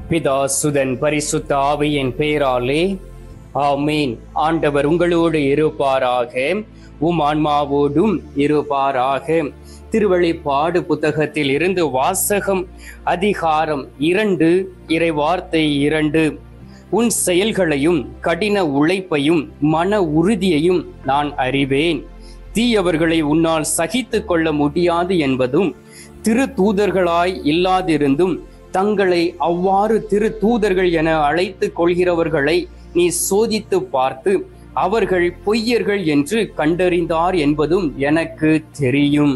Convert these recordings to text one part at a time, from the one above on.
பிதா சுதன் பரிசுத்த ஆவியின் பெயராலே ஆமீன் ஆண்டவர் உங்களோடு இருப்பாராக உம் ஆன்மாவோடும் இருப்பாராக திருவழிப்பாடு புத்தகத்தில் இருந்து வாசகம் அதிகாரம் இரண்டு இறை வார்த்தை இரண்டு உன் செயல்களையும் கடின உழைப்பையும் மன உறுதியையும் நான் அறிவேன் தீயவர்களை உன்னால் சகித்து கொள்ள முடியாது என்பதும் திரு தூதர்களாய் இல்லாதிருந்தும் தங்களை அவ்வாறு திரு தூதர்கள் என அழைத்துக் கொள்கிறவர்களை நீ சோதித்து பார்த்து அவர்கள் பொய்யர்கள் என்று கண்டறிந்தார் என்பதும் எனக்கு தெரியும்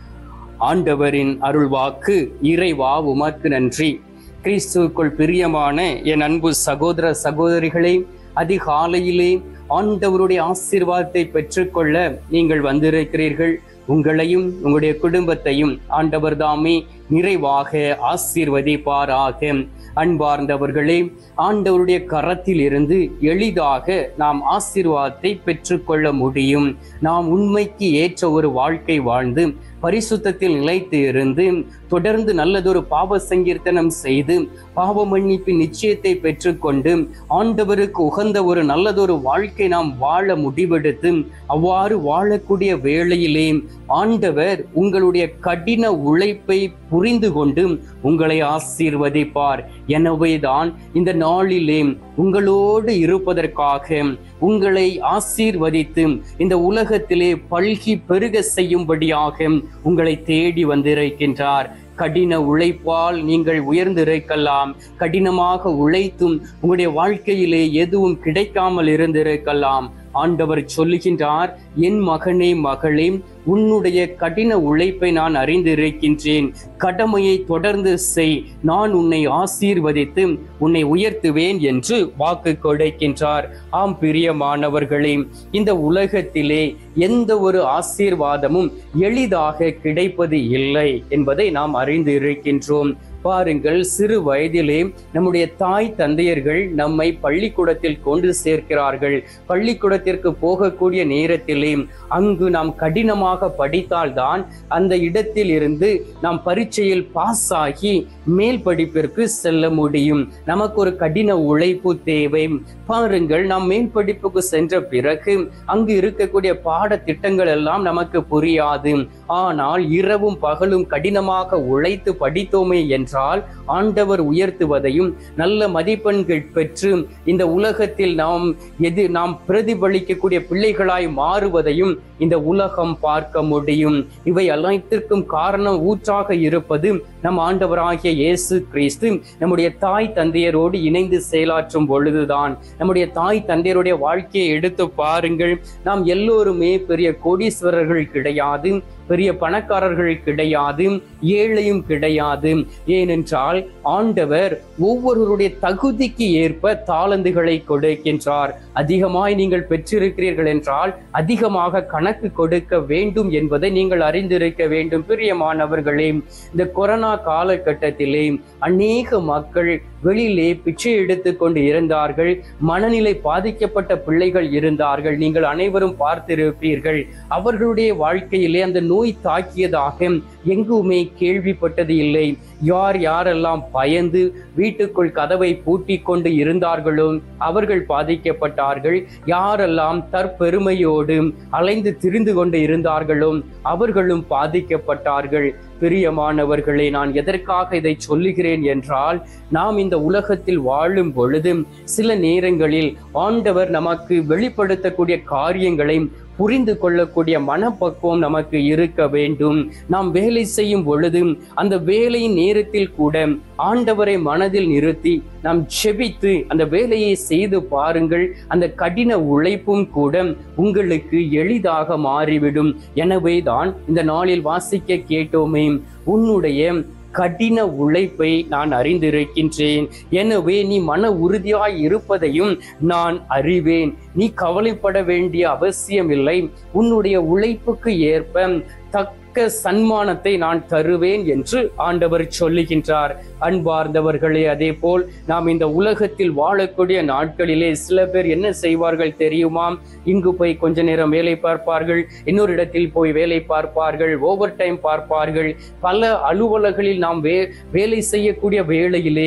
ஆண்டவரின் அருள்வாக்கு இறைவா உமக்கு நன்றி கிறிஸ்துவுக்குள் பிரியமான என் அன்பு சகோதர சகோதரிகளே அதிகாலையிலே ஆண்டவருடைய ஆசீர்வாதத்தை பெற்றுக்கொள்ள நீங்கள் வந்திருக்கிறீர்கள் உங்களையும் உங்களுடைய குடும்பத்தையும் ஆண்டவர் தாமே நிறைவாக ஆசீர்வதிப்பாராக அன்பார்ந்தவர்களே ஆண்டவருடைய கரத்தில் இருந்து எளிதாக நாம் ஆசீர்வாதத்தை பெற்றுக்கொள்ள முடியும் நாம் உண்மைக்கு ஏற்ற ஒரு வாழ்க்கை வாழ்ந்து பரிசுத்தத்தில் நிலைத்து இருந்து தொடர்ந்து நல்லதொரு பாவ சங்கீர்த்தனம் செய்து பாவ மன்னிப்பின் நிச்சயத்தை பெற்றுக்கொண்டு ஆண்டவருக்கு உகந்த ஒரு நல்லதொரு வாழ்க்கை நாம் வாழ முடிவெடுத்து அவ்வாறு வாழக்கூடிய வேளையிலே ஆண்டவர் உங்களுடைய கடின உழைப்பை புரிந்து கொண்டு உங்களை ஆசீர்வதிப்பார் எனவேதான் இந்த நாளிலே உங்களோடு இருப்பதற்காக உங்களை ஆசீர்வதித்து இந்த உலகத்திலே பல்கி பெருக செய்யும்படியாக உங்களை தேடி வந்திருக்கின்றார் கடின உழைப்பால் நீங்கள் உயர்ந்திருக்கலாம் கடினமாக உழைத்தும் உங்களுடைய வாழ்க்கையிலே எதுவும் கிடைக்காமல் இருந்திருக்கலாம் ஆண்டவர் சொல்லுகின்றார் என் மகனே மகளே உன்னுடைய கடின உழைப்பை நான் அறிந்திருக்கின்றேன் கடமையை தொடர்ந்து செய் நான் உன்னை ஆசீர்வதித்து உன்னை உயர்த்துவேன் என்று வாக்கு கொடுக்கின்றார் ஆம் பிரியமானவர்களே இந்த உலகத்திலே எந்த ஒரு ஆசீர்வாதமும் எளிதாக கிடைப்பது இல்லை என்பதை நாம் அறிந்து இருக்கின்றோம் பாருங்கள் சிறு வயதிலே நம்முடைய தாய் தந்தையர்கள் நம்மை பள்ளிக்கூடத்தில் கொண்டு சேர்க்கிறார்கள் பள்ளிக்கூடத்திற்கு போகக்கூடிய நேரத்திலே அங்கு நாம் கடினமாக படித்தால்தான் அந்த இடத்தில் இருந்து நாம் பரீட்சையில் பாஸ் ஆகி மேல் படிப்பிற்கு செல்ல முடியும் நமக்கு ஒரு கடின உழைப்பு தேவை பாருங்கள் நாம் மேல் படிப்புக்கு சென்ற பிறகு அங்கு இருக்கக்கூடிய பாட திட்டங்கள் எல்லாம் நமக்கு புரியாது ஆனால் இரவும் பகலும் கடினமாக உழைத்து படித்தோமே என்றால் ஆண்டவர் உயர்த்துவதையும் நல்ல மதிப்பெண்கள் பெற்று இந்த உலகத்தில் நாம் எது நாம் பிரதிபலிக்கக்கூடிய பிள்ளைகளாய் மாறுவதையும் இந்த உலகம் பார்க்க முடியும் இவை அனைத்திற்கும் காரணம் ஊற்றாக இருப்பது நம் ஆண்டவராகிய இயேசு கிறிஸ்து நம்முடைய தாய் தந்தையரோடு இணைந்து செயலாற்றும் பொழுதுதான் நம்முடைய தாய் தந்தையருடைய வாழ்க்கையை எடுத்து பாருங்கள் நாம் எல்லோருமே பெரிய கோடீஸ்வரர்கள் கிடையாது பெரிய பணக்காரர்கள் கிடையாது ஏழையும் கிடையாது ஏனென்றால் ஆண்டவர் ஒவ்வொருவருடைய தகுதிக்கு ஏற்ப தாளந்துகளை கொடுக்கின்றார் அதிகமாய் நீங்கள் பெற்றிருக்கிறீர்கள் என்றால் அதிகமாக கணக்கு கொடுக்க வேண்டும் என்பதை நீங்கள் அறிந்திருக்க வேண்டும் பிரியமானவர்களே இந்த கொரோனா காலகட்டத்திலே அநேக மக்கள் வெளியிலே பிச்சை எடுத்து கொண்டு இருந்தார்கள் மனநிலை பாதிக்கப்பட்ட பிள்ளைகள் இருந்தார்கள் நீங்கள் அனைவரும் பார்த்திருப்பீர்கள் அவர்களுடைய வாழ்க்கையிலே அந்த நோய் தாக்கியதாக எங்குமே கேள்விப்பட்டது இல்லை யார் யாரெல்லாம் பயந்து வீட்டுக்குள் கதவை பூட்டி கொண்டு இருந்தார்களோ அவர்கள் பாதிக்கப்பட்டார்கள் யாரெல்லாம் தற்பெருமையோடு அலைந்து திரிந்து கொண்டு இருந்தார்களோ அவர்களும் பாதிக்கப்பட்டார்கள் பிரியமானவர்களே நான் எதற்காக இதை சொல்லுகிறேன் என்றால் நாம் இந்த உலகத்தில் வாழும் பொழுது சில நேரங்களில் ஆண்டவர் நமக்கு வெளிப்படுத்தக்கூடிய காரியங்களை புரிந்து கொள்ளக்கூடிய மனப்பக்குவம் நமக்கு இருக்க வேண்டும் நாம் வேலை செய்யும் பொழுது அந்த வேலையின் நேரத்தில் கூட ஆண்டவரை மனதில் நிறுத்தி நாம் செபித்து அந்த வேலையை செய்து பாருங்கள் அந்த கடின உழைப்பும் கூட உங்களுக்கு எளிதாக மாறிவிடும் எனவே தான் இந்த நாளில் வாசிக்க கேட்டோமே உன்னுடைய கடின உழைப்பை நான் அறிந்திருக்கின்றேன் எனவே நீ மன உறுதியாய் இருப்பதையும் நான் அறிவேன் நீ கவலைப்பட வேண்டிய அவசியமில்லை உன்னுடைய உழைப்புக்கு ஏற்ப தக்க சன்மானத்தை நான் தருவேன் என்று ஆண்டவர் சொல்லுகின்றார் அன்பார்ந்தவர்களே அதே போல் நாம் இந்த உலகத்தில் வாழக்கூடிய நாட்களிலே சில பேர் என்ன செய்வார்கள் தெரியுமா இங்கு போய் கொஞ்ச நேரம் வேலை பார்ப்பார்கள் இன்னொரு இடத்தில் போய் வேலை பார்ப்பார்கள் ஓவர் டைம் பார்ப்பார்கள் பல அலுவலகளில் நாம் வே வேலை செய்யக்கூடிய வேளையிலே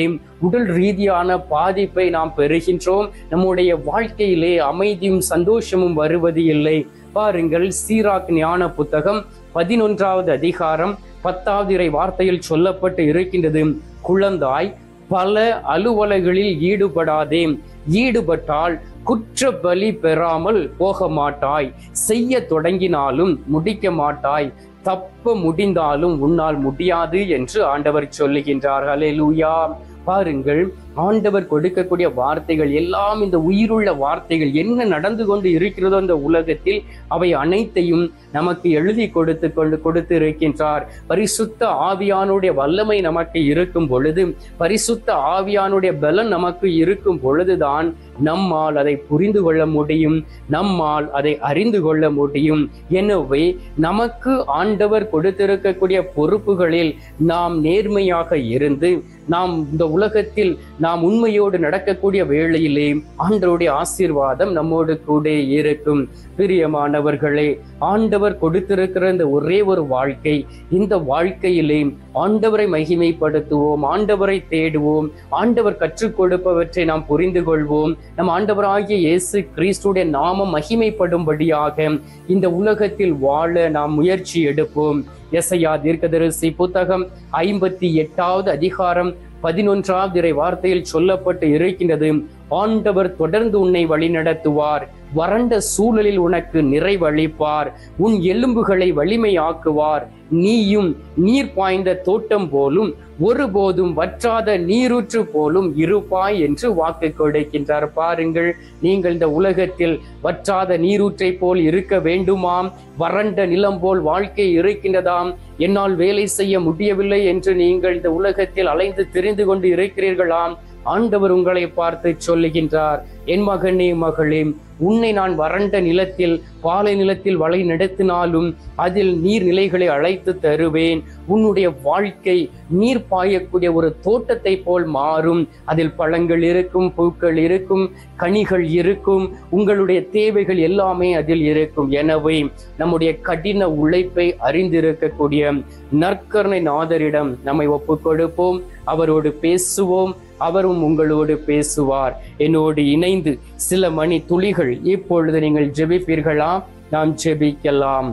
உடல் ரீதியான பாதிப்பை நாம் பெறுகின்றோம் நம்முடைய வாழ்க்கையிலே அமைதியும் சந்தோஷமும் வருவது இல்லை பாருங்கள் சீராக் ஞான புத்தகம் பதினொன்றாவது அதிகாரம் பத்தாவது இறை வார்த்தையில் சொல்லப்பட்டு இருக்கின்றது குழந்தாய் பல அலுவலகளில் ஈடுபடாதே ஈடுபட்டால் குற்ற பலி பெறாமல் போக மாட்டாய் செய்ய தொடங்கினாலும் முடிக்க மாட்டாய் தப்ப முடிந்தாலும் உன்னால் முடியாது என்று ஆண்டவர் சொல்லுகின்றார் ஹalleluya பாருங்கள் ஆண்டவர் கொடுக்கக்கூடிய வார்த்தைகள் எல்லாம் இந்த உயிருள்ள வார்த்தைகள் என்ன நடந்து கொண்டு இருக்கிறதோ இந்த உலகத்தில் அவை அனைத்தையும் நமக்கு எழுதி கொடுத்து கொண்டு கொடுத்து இருக்கின்றார் பரிசுத்த ஆவியானுடைய வல்லமை நமக்கு இருக்கும் பொழுது பரிசுத்த ஆவியானுடைய பலன் நமக்கு இருக்கும் பொழுதுதான் நம்மால் அதை புரிந்து கொள்ள முடியும் நம்மால் அதை அறிந்து கொள்ள முடியும் எனவே நமக்கு ஆண்டவர் கொடுத்திருக்கக்கூடிய பொறுப்புகளில் நாம் நேர்மையாக இருந்து நாம் இந்த உலகத்தில் நாம் உண்மையோடு நடக்கக்கூடிய வேளையிலே ஆண்டவருடைய ஆசீர்வாதம் நம்மோடு கூட இருக்கும் பிரியமானவர்களே ஆண்டவர் கொடுத்திருக்கிற இந்த ஒரே ஒரு வாழ்க்கை இந்த வாழ்க்கையிலே ஆண்டவரை மகிமைப்படுத்துவோம் ஆண்டவரை தேடுவோம் ஆண்டவர் கற்றுக் கொடுப்பவற்றை நாம் புரிந்து கொள்வோம் நம் ஆண்டவராகிய இயேசு கிறிஸ்துடைய நாமம் மகிமைப்படும்படியாக இந்த உலகத்தில் வாழ நாம் முயற்சி எடுப்போம் எசையா தீர்க்கதரிசி புத்தகம் ஐம்பத்தி எட்டாவது அதிகாரம் பதினொன்றாவது இறை வார்த்தையில் சொல்லப்பட்டு இருக்கின்றது ஆண்டவர் தொடர்ந்து உன்னை வழிநடத்துவார் வறண்ட சூழலில் உனக்கு நிறைவளிப்பார் உன் எலும்புகளை வலிமையாக்குவார் நீயும் நீர் பாய்ந்த தோட்டம் போலும் ஒருபோதும் வற்றாத நீரூற்று போலும் இருப்பாய் என்று வாக்கு கொடுக்கின்றார் பாருங்கள் நீங்கள் இந்த உலகத்தில் வற்றாத நீரூற்றை போல் இருக்க வேண்டுமாம் வறண்ட நிலம் போல் வாழ்க்கை இருக்கின்றதாம் என்னால் வேலை செய்ய முடியவில்லை என்று நீங்கள் இந்த உலகத்தில் அலைந்து தெரிந்து கொண்டு இருக்கிறீர்களாம் ஆண்டவர் உங்களை பார்த்து சொல்லுகின்றார் என் மகனே மகளே உன்னை நான் வறண்ட நிலத்தில் பாலை நிலத்தில் வழி நடத்தினாலும் அதில் நீர்நிலைகளை அழைத்து தருவேன் உன்னுடைய வாழ்க்கை நீர் பாயக்கூடிய ஒரு தோட்டத்தை போல் மாறும் அதில் பழங்கள் இருக்கும் பூக்கள் இருக்கும் கனிகள் இருக்கும் உங்களுடைய தேவைகள் எல்லாமே அதில் இருக்கும் எனவே நம்முடைய கடின உழைப்பை அறிந்திருக்கக்கூடிய நற்கருணை நாதரிடம் நம்மை ஒப்புக் கொடுப்போம் அவரோடு பேசுவோம் அவரும் உங்களோடு பேசுவார் என்னோடு இணைந்து சில மணி துளிகள் இப்பொழுது நீங்கள் ஜெபிப்பீர்களா நாம் ஜெபிக்கலாம்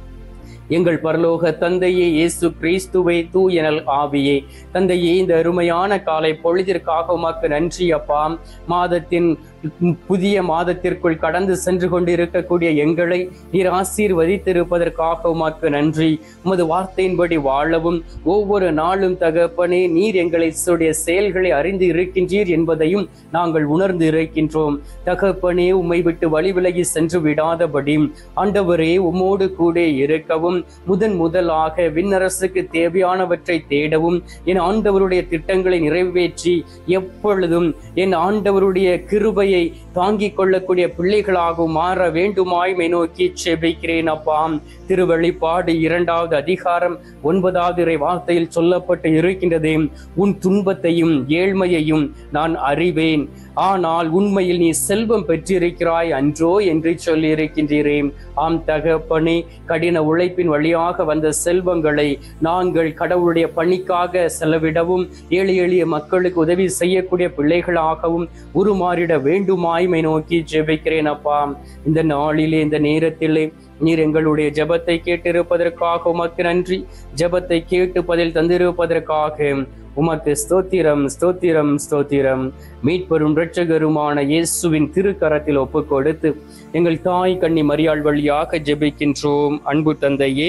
எங்கள் பரலோக தந்தையே இயேசு கிறிஸ்துவை தூயனல் ஆவியே தந்தையே இந்த அருமையான காலை பொழுதிற்காக உமக்கு நன்றி அப்பா மாதத்தின் புதிய மாதத்திற்குள் கடந்து சென்று கொண்டிருக்கக்கூடிய எங்களை நீர் ஆசீர்வதித்திருப்பதற்காக உமக்கு நன்றி உமது வார்த்தையின்படி வாழவும் ஒவ்வொரு நாளும் தகப்பனே நீர் எங்களை சுடைய செயல்களை அறிந்து இருக்கின்றீர் என்பதையும் நாங்கள் உணர்ந்து இருக்கின்றோம் தகப்பனே உம்மை விட்டு வழி விலகி சென்று விடாதபடி ஆண்டவரே உம்மோடு கூட இருக்கவும் முதன் முதலாக விண்ணரசுக்கு தேவையானவற்றை தேடவும் என் ஆண்டவருடைய திட்டங்களை நிறைவேற்றி எப்பொழுதும் என் ஆண்டவருடைய கிருபையை தாங்கிக் கொள்ளக்கூடிய பிள்ளைகளாகவும் மாற வேண்டுமாய்மை நோக்கி செபிக்கிறேன் அப்பாம் திருவெளிப்பாடு இரண்டாவது அதிகாரம் ஒன்பதாவது இறை வார்த்தையில் சொல்லப்பட்டு இருக்கின்றது உன் துன்பத்தையும் ஏழ்மையையும் நான் அறிவேன் ஆனால் உண்மையில் நீ செல்வம் பெற்றிருக்கிறாய் அன்றோ என்று சொல்லி இருக்கின்றீரேன் ஆம் தகப்பனே கடின உழைப்பின் வழியாக வந்த செல்வங்களை நாங்கள் கடவுளுடைய பணிக்காக செலவிடவும் ஏழை எளிய மக்களுக்கு உதவி செய்யக்கூடிய பிள்ளைகளாகவும் உருமாறிட வேண்டுமாய்மை நோக்கி ஜெபிக்கிறேன் அப்பா இந்த நாளிலே இந்த நேரத்திலே நீர் எங்களுடைய ஜெபத்தை கேட்டிருப்பதற்காக உமக்கு நன்றி ஜெபத்தை கேட்டு பதில் தந்திருப்பதற்காக உமக்கு ஸ்தோத்திரம் ஸ்தோத்திரம் ஸ்தோத்திரம் மீட்பெரும் இரட்சகருமான இயேசுவின் திருக்கரத்தில் ஒப்புக் கொடுத்து எங்கள் தாய் கன்னி மரியாள் வழியாக ஜெபிக்கின்றோம் அன்பு தந்தையே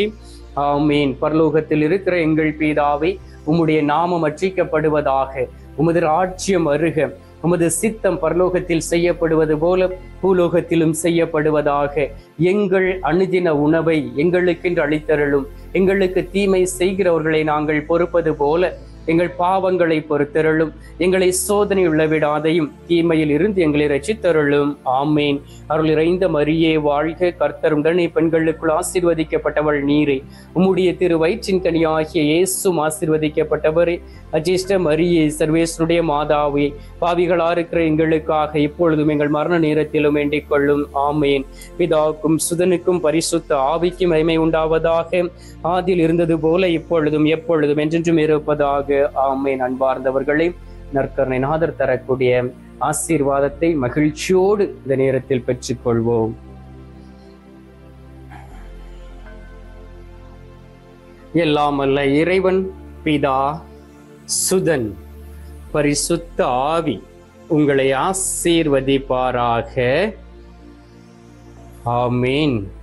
ஆமீன் பரலோகத்தில் இருக்கிற எங்கள் பீதாவை உம்முடைய நாமம் அர்ச்சிக்கப்படுவதாக உமது ராஜ்யம் அருக உமது சித்தம் பரலோகத்தில் செய்யப்படுவது போல பூலோகத்திலும் செய்யப்படுவதாக எங்கள் அணுதின உணவை எங்களுக்கென்று அளித்தருளும் எங்களுக்கு தீமை செய்கிறவர்களை நாங்கள் பொறுப்பது போல எங்கள் பாவங்களை பொறுத்தருளும் எங்களை சோதனை உள்ளவிடாதையும் தீமையில் இருந்து எங்களை ரசித்தருளும் ஆமேன் அருள் இறைந்த மரியே வாழ்க கர்த்தர் உடனே பெண்களுக்குள் ஆசீர்வதிக்கப்பட்டவள் நீரே உம்முடைய திரு வயிற்றின் கனியாகிய இயேசும் ஆசீர்வதிக்கப்பட்டவரே அஜிஷ்ட மரியே சர்வேஸ்வருடைய மாதாவே பாவிகளா இருக்கிற எங்களுக்காக இப்பொழுதும் எங்கள் மரண நேரத்திலும் வேண்டிக் கொள்ளும் ஆமேன் பிதாவுக்கும் சுதனுக்கும் பரிசுத்த ஆவிக்கும் மகிமை உண்டாவதாக ஆதியில் இருந்தது போல இப்பொழுதும் எப்பொழுதும் என்றென்றும் இருப்பதாக ஆமேன் அன்பார்ந்தவர்களே நற்கருணை நாதர் தரக்கூடிய ஆசீர்வாதத்தை மகிழ்ச்சியோடு இந்த நேரத்தில் பெற்றுக்கொள்வோம் எல்லாம் அல்ல இறைவன் பிதா சுதன் பரிசுத்த ஆவி உங்களை ஆசீர்வதிப்பாராக ஆமீன்